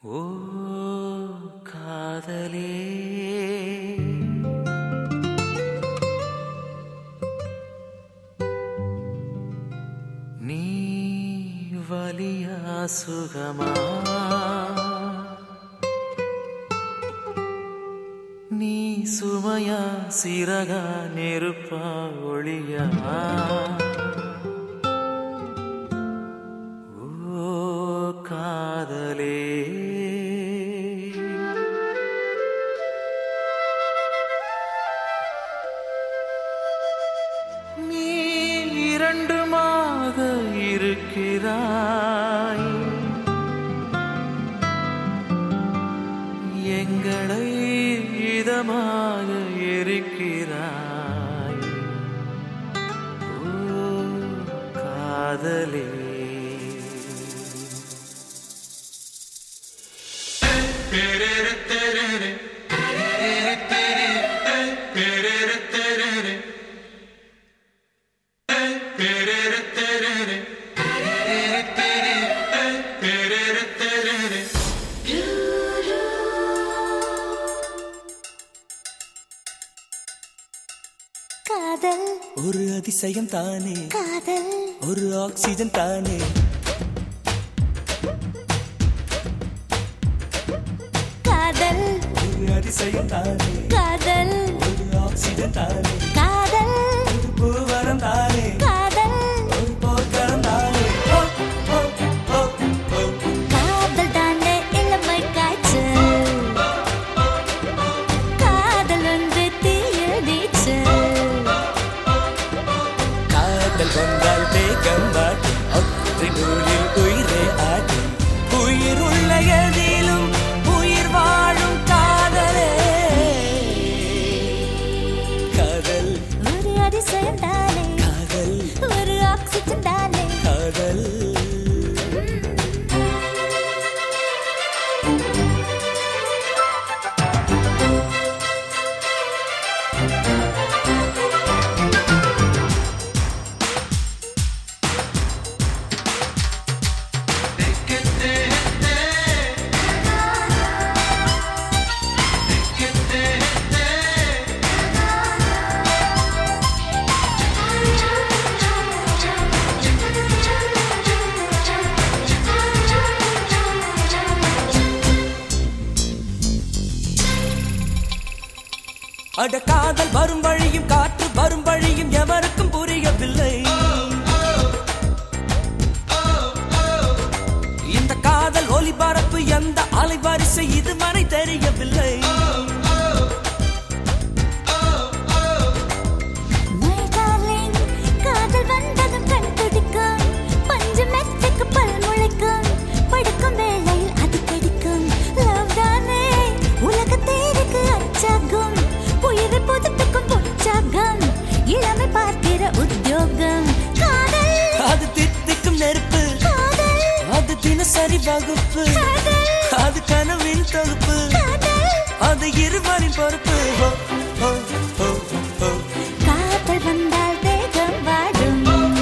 ஓ காதலே நீ வலியா சுகமா நீ சுமையா சிறகா நெருப்பா ஒளியா ஓ காதலே நீ இரண்டுமாக இருக்கிறாய் எங்களை இதமாக எரிக்கிறாய் ஓ காதலே காதல் ஒரு அதிசயம் தானே காதல் ஒரு ஆக்சிஜன் தானே காதல் ஒரு அதிசயம் தானே காதல் ஒரு ஆக்சிஜன் தானே காதல் ஒரு பூவரம் தானே காதல் ஒரு போர்க்களம் தானே ஓ, ஓ, ஓ, ஓ. காதல் தானே இளமை காய்ச்சல் காதல் ஒன்று தீயில் நீச்சல் காதல் வந்தால் வேகம் வாட்டி ஒற்றை நூலில் உயிரே ஆடி உயிர் உள்ள எதிலும் உயிர் வாழும் காதலே காதல் ஒரு அதிசயம் தானே காதல் ஒரு ஆக்சிஜன் தானே காதல் அட காதல் வரும் வழியும் காற்று வரும் வழியும் எவருக்கும் புரியவில்லை இந்த காதல் ஒலிபரப்பு எந்த அலைவரிசை இதுவரை தெரியவில்லை My darling, காதல் வந்ததும் கண் துடிக்கும் பஞ்சு மெத்தைக்கு பல் முளைக்கும் படுக்கும் வேளையில் அது கடிக்கும் லவ் தானே உலக தேருக்கு அச்சாகும் உயிரை புதுப்பிக்கும் உற்சாகம் இளமை பார்க்கிற உத்தியோகம் காதல் அது தித்திக்கும் நெருப்பு காதல் அது தினசரி வகுப்பு காதல் அது கனவின் தொகுப்பு காதல் அது இருவரின் பொறுப்பு ஹோ, ஹோ, ஹோ, ஹோ. காதல் வந்தால் வேகம் வாடும்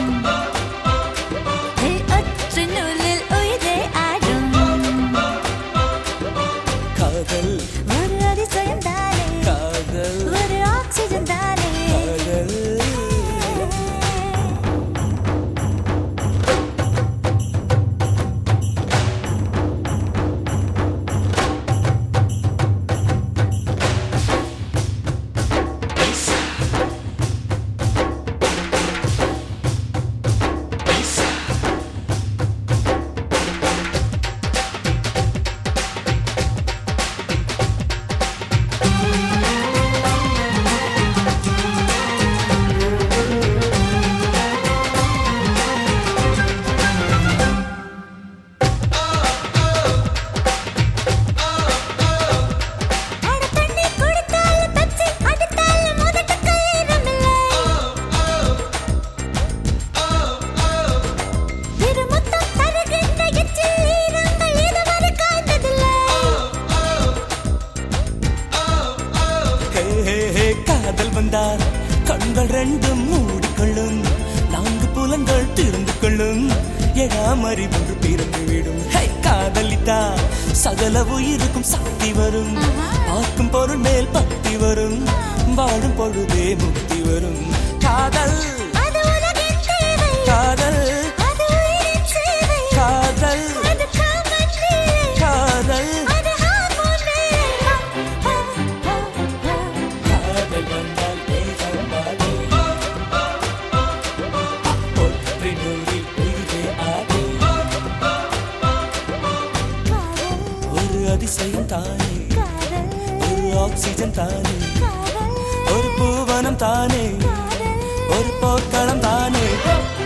ஏய், ஒற்றை நூலில் உயிரே ஆடும் காதல் ஒரு அதிசயம் தானே காதல் ஒரு ஆக்சிஜன் தானே காதல் அட தண்ணி குடித்தாலும் பெப்சி அடித்தாலும் முதட்டுக்கு ஈரமில்லை திருமுத்தம் தருகின்ற எச்சில் ஈரங்கள் இதுவரை காய்ந்ததில்லை ஹே, ஹே, ஹே, காதல் வந்தார் கண்கள் ரெண்டும் மூடிக்கொள்ளும் நான்கு புலங்கள் திறந்து கொள்ளும் ஏழாம் அறிவொன்று பிறந்து விடும் ஹே, காதலித்தா சகல உயிருக்கும் சக்தி வரும் பார்க்கும் பொருள் மேல் பக்தி வரும் வாழும் பொழுதே முக்தி வரும் காதல் அது உலகின் தேவை காதல் அது உயிரின் சேவை காதல் அது காமன் லீலை காதல் அது ஹார்மோன் வேலை ஹா, ஹா, ஹா, ஹா. காதல் வந்தால் தேகம் பாடு ஒற்றை நூறில் உயிரே ஆடு காதல் ஒரு அதிசயம் தானே காதல் ஒரு ஆக்சிஜன் தானே காதல் ஒரு பூவனம் தானே காதல் ஒரு போர்க்களம் தானே